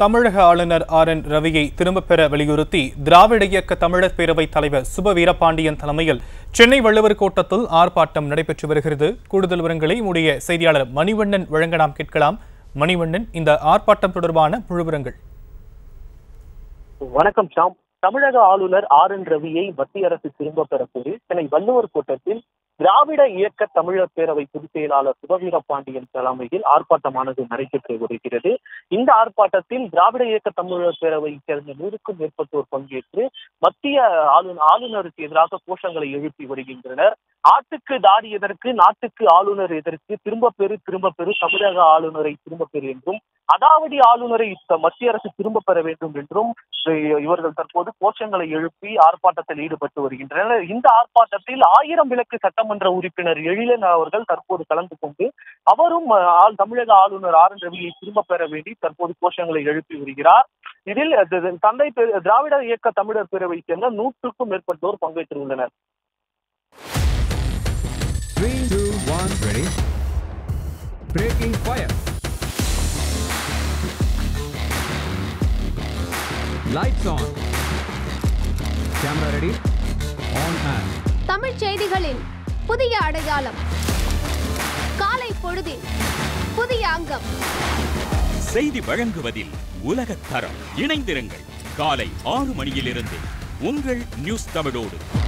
தமிழக ஆளுநர் R N ரவியை திரும்பப் பெற வலியுறுத்தி திராவிட இயக்க தமிழர் பேரவைத் தலைவர் சுப வீரபாண்டியன் தலைமையில் சென்னை வள்ளுவர் கோட்டத்தில் ஆர்ப்பாட்டம் நடைபெற்று வருகிறது கூடுதல் விவரங்களை உடைய செய்தியாளர் மணிவண்ணன் வழங்க நாம் கேட்கலாம் மணிவண்ணன் இந்த ஆர்ப்பாட்டம் தொடர்பான முழு விவரங்கள் வணக்கம் ஷாம் தமிழக ஆளுநர் ஆர் என் ரவியை மத்திய அரசு திரும்ப பெற கோரி சென்னை வள்ளுவர் கோட்டத்தில் திராவிட இயக்க தமிழர் பேரவை பொதுச் செயலாளர் சுபவீர பாண்டியன் தலைமையில் ஆர்ப்பாட்டமானது நடைபெற்று வருகிறது இந்த ஆர்ப்பாட்டத்தில் திராவிட இயக்க தமிழர் பேரவை சேர்ந்த நூறுக்கும் மேற்பட்டோர் பங்கேற்று மத்திய ஆளுநர் ஆளுநருக்கு எதிராக கோஷங்களை எழுப்பி வருகின்றனர் ஆட்டுக்கு தாடி எதற்கு நாட்டுக்கு ஆளுநர் எதற்கு திரும்ப பெறு திரும்ப பெறு தமிழக ஆளுநரை திரும்ப பெறு என்றும் அடாவடி ஆளுநரை த- மத்திய அரசு திரும்ப பெற வேண்டும் என்றும் இ- இவர்கள் தற்போது கோஷங்களை எழுப்பி ஆர்ப்பாட்டத்தில் ஈடுபட்டு வருகின்றனர் இந்த ஆர்ப்பாட்டத்தில் ஆயிரம் விளக்கு சட்டமன்ற உறுப்பினர் எழிலன் அவர்கள் தற்போது கலந்து கொண்டு அவரும் அஹ், ஆள்- தமிழக ஆளுநர் ஆர் என் ரவியை திரும்ப பெற வேண்டி தற்போது கோஷங்களை எழுப்பி வருகிறார் இதில் த- த- தந்தை பெரு- திராவிட இயக்க தமிழர் பேரவை சேர்ந்த நூற்றுக்கும் மேற்பட்டோர் பங்கேற்றுள்ளனர் Three, two, one, ready. Breaking fire. Lights on. Camera ready. On and. தமிழ்ச் செய்திகளின் புதிய அடையாளம் காலை பொழுதில் புதிய அங்கம் செய்தி வழங்குவதில் உலகத் தரம் இணைந்திருங்கள் காலை ஆறு மணியிலிருந்து உங்கள் நியூஸ் தமிழோடு